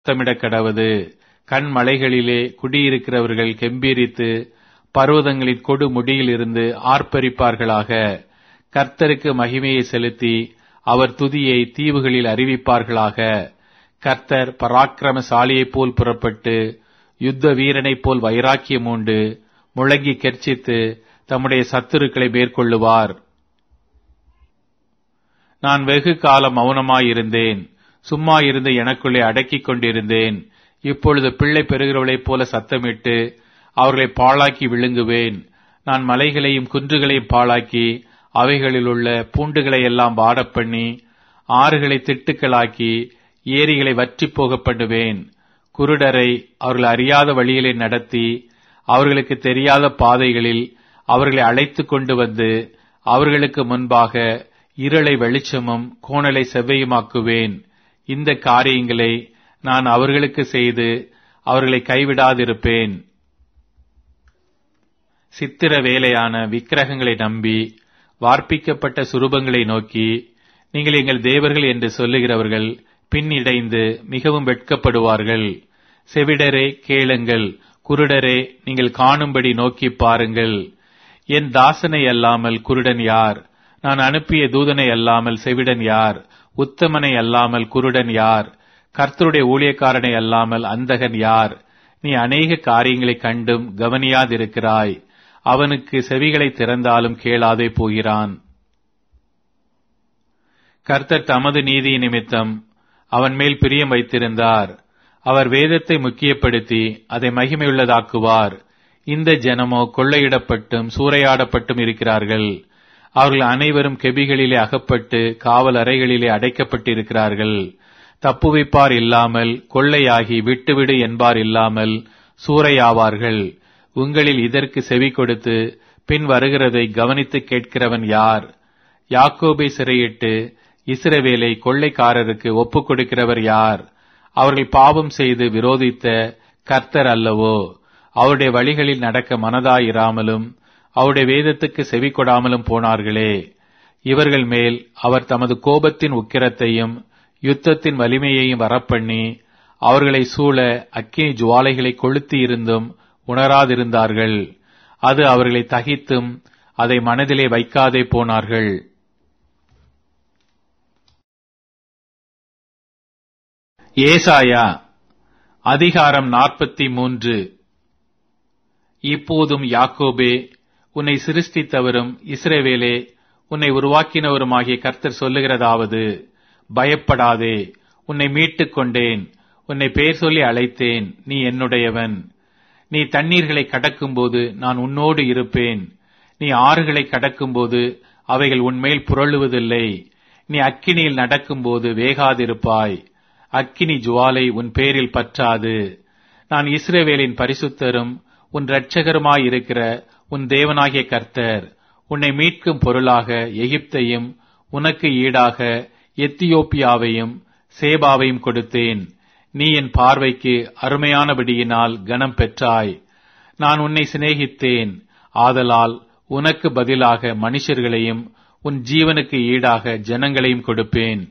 சத்தமிடக் கடவது கண்மலைகளிலே குடியிருக்கிறவர்கள் கெம்பீரித்து பர்வதங்களின் கொடு முடியில் இருந்து ஆர்ப்பரிப்பார்களாக கர்த்தருக்கு மகிமையை செலுத்தி அவர் துதியை தீவுகளில் அறிவிப்பார்களாக கர்த்தர் பராக்கிரமசாலியைப் போல் புறப்பட்டு யுத்த வீரனைப் போல் வைராக்கியம் உண்டு முழங்கி கெர்ச்சித்து தம்முடைய சத்துருக்களை மேற்கொள்ளுவார் நான் வெகு காலம் மௌனமாயிருந்தேன் சும்மா இருந்து எனக்குள்ளே அடக்கிக் கொண்டிருந்தேன் இப்பொழுது பிள்ளை பெறுகிறவளைப் போல சத்தமிட்டு அவர்களை பாழாக்கி விழுங்குவேன் நான் மலைகளையும் குன்றுகளையும் பாழாக்கி அவைகளில் உள்ள பூண்டுகளை எல்லாம் வாடப் பண்ணி ஆறுகளை திட்டுக்களாக்கி ஏரிகளை வற்றிப் போக பண்ணுவேன் குருடரை அவர்கள் அறியாத வழியிலே நடத்தி அவர்களுக்கு தெரியாத பாதைகளில் அவர்களை அழைத்து கொண்டு வந்து அவர்களுக்கு முன்பாக இருளை வெளிச்சமும் கோணலை செவ்வையுமாக்குவேன் இந்த காரியங்களை நான் அவர்களுக்கு செய்து அவர்களை கைவிடாதிருப்பேன் சித்திர வேலையான விக்கிரகங்களை நம்பி வார்ப்பிக்கப்பட்ட சுரூபங்களை நோக்கி நீங்கள் எங்கள் தேவர்கள் என்று சொல்லுகிறவர்கள் பின்னிடைந்து மிகவும் வெட்கப்படுவார்கள் செவிடரே கேளுங்கள் குருடரே நீங்கள் காணும்படி நோக்கி பாருங்கள் என் தாசனை அல்லாமல் குருடன் யார் நான் அனுப்பிய தூதனை அல்லாமல் செவிடன் யார் உத்தமனை அல்லாமல் குருடன் யார் கர்த்தருடைய ஊழியக்காரனை அல்லாமல் அந்தகன் யார் நீ அநேக காரியங்களைக் கண்டும் கவனியாதிருக்கிறாய் அவனுக்கு செவிகளை திறந்தாலும் கேளாதே போகிறான் கர்த்தர் தமது நீதி நிமித்தம் அவன் மேல் பிரியம் வைத்திருந்தார் அவர் வேதத்தை முக்கியப்படுத்தி அதை மகிமையுள்ளதாக்குவார் இந்த ஜனமோ கொள்ளையிடப்பட்டும் சூறையாடப்பட்டும் இருக்கிறார்கள் அவர்கள் அனைவரும் கெபிகளிலே அகப்பட்டு காவல் அறைகளிலே அடைக்கப்பட்டிருக்கிறார்கள் தப்புவிப்பார் இல்லாமல் கொள்ளையாகி விட்டுவிடு என்பார் இல்லாமல் சூறையாவார்கள் உங்களில் இதற்கு செவி கொடுத்து பின் வருகிறதை கவனித்து கேட்கிறவன் யார் யாக்கோபை சிறையிட்டு இஸ்ரவேலை கொள்ளைக்காரருக்கு ஒப்புக் கொடுக்கிறவர் யார் அவர்கள் பாவம் செய்து விரோதித்த கர்த்தர் அல்லவோ அவருடைய வழிகளில் நடக்க மனதாயிராமலும் அவருடைய வேதத்துக்கு செவி கொடாமலும் போனார்களே இவர்கள் மேல் அவர் தமது கோபத்தின் உக்கிரத்தையும் யுத்தத்தின் வலிமையையும் வரப்பண்ணி அவர்களை சூழ அக்கினி ஜுவாலைகளை கொளுத்தி இருந்தும் உணராதிருந்தார்கள் அது அவர்களை தகித்தும் அதை மனதிலே வைக்காதே போனார்கள் ஏசாயா அதிகாரம் நாற்பத்தி மூன்று இப்போதும் யாக்கோபே உன்னை சிருஷ்டித்தவரும் இஸ்ரவேலே உன்னை உருவாக்கினவருமாகிய கர்த்தர் சொல்லுகிறதாவது பயப்படாதே உன்னை மீட்டுக் கொண்டேன் உன்னை பேர் சொல்லி அழைத்தேன் நீ என்னுடையவன் நீ தண்ணீர்களை கடக்கும்போது நான் உன்னோடு இருப்பேன் நீ ஆறுகளை கடக்கும்போது அவைகள் உன்மேல் புரளுவதில்லை நீ அக்கினியில் நடக்கும்போது வேகாதிருப்பாய் அக்கினி ஜுவாலை உன் பேரில் பற்றாது நான் இஸ்ரேவேலின் பரிசுத்தரும் உன் இரட்சகருமாயிருக்கிற உன் தேவனாகிய கர்த்தர் உன்னை மீட்கும் பொருளாக எகிப்தையும் உனக்கு ஈடாக எத்தியோப்பியாவையும் சேபாவையும் கொடுத்தேன் நீ என் பார்வைக்கு அருமையானபடியினால் கனம் பெற்றாய் நான் உன்னை சிநேகித்தேன் ஆதலால் உனக்கு பதிலாக மனுஷர்களையும் உன் ஜீவனுக்கு ஈடாக ஜனங்களையும் கொடுப்பேன்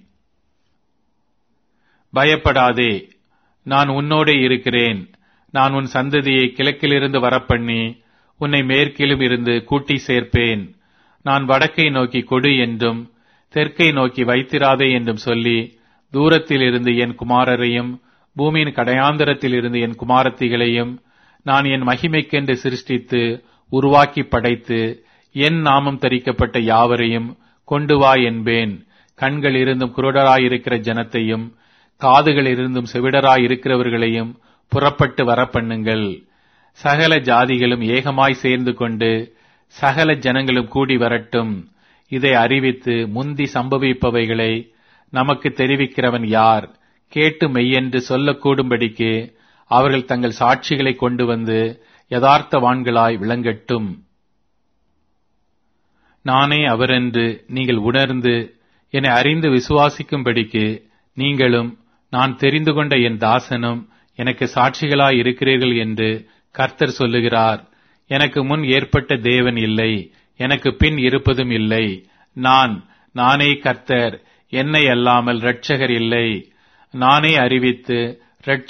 பயப்படாதே நான் உன்னோடே இருக்கிறேன் நான் உன் சந்ததியை கிழக்கிலிருந்து வரப்பண்ணி உன்னை மேற்கிலும் இருந்து கூட்டி சேர்ப்பேன் நான் வடக்கை நோக்கி கொடு என்றும் தெற்கை நோக்கி வைத்திராதே என்றும் சொல்லி தூரத்தில் இருந்து என் குமாரரையும் பூமியின் கடையாந்தரத்தில் இருந்து என் குமாரத்திகளையும் நான் என் மகிமைக்கென்று சிருஷ்டித்து உருவாக்கி படைத்து என் நாமம் தரிக்கப்பட்ட யாவரையும் கொண்டு வா என்பேன் கண்கள் இருந்தும் குருடராயிருக்கிற ஜனத்தையும் காதுகள் இருந்தும் செவிடராயிருக்கிறவர்களையும் புறப்பட்டு வரப்பண்ணுங்கள் சகல ஜாதிகளும் ஏகமாய் சேர்ந்து கொண்டு சகல ஜனங்களும் கூடி வரட்டும் இதை அறிவித்து முந்தி சம்பவிப்பவைகளை நமக்கு தெரிவிக்கிறவன் யார் கேட்டு மெய்யென்று சொல்லக்கூடும்படிக்கு அவர்கள் தங்கள் சாட்சிகளை கொண்டு வந்து யதார்த்தவான்களாய் விளங்கட்டும் நானே அவரென்று நீங்கள் உணர்ந்து என்னை அறிந்து விசுவாசிக்கும்படிக்கு நீங்களும் நான் தெரிந்து கொண்ட என் தாசனும் எனக்கு சாட்சிகளாய் இருக்கிறீர்கள் என்று கர்த்தர் சொல்லுகிறார் எனக்கு முன் ஏற்பட்ட தேவன் இல்லை எனக்கு பின் இருப்பதும் இல்லை நான் நானே கர்த்தர் என்னை அல்லாமல் இரட்சகர் இல்லை நானே அறிவித்து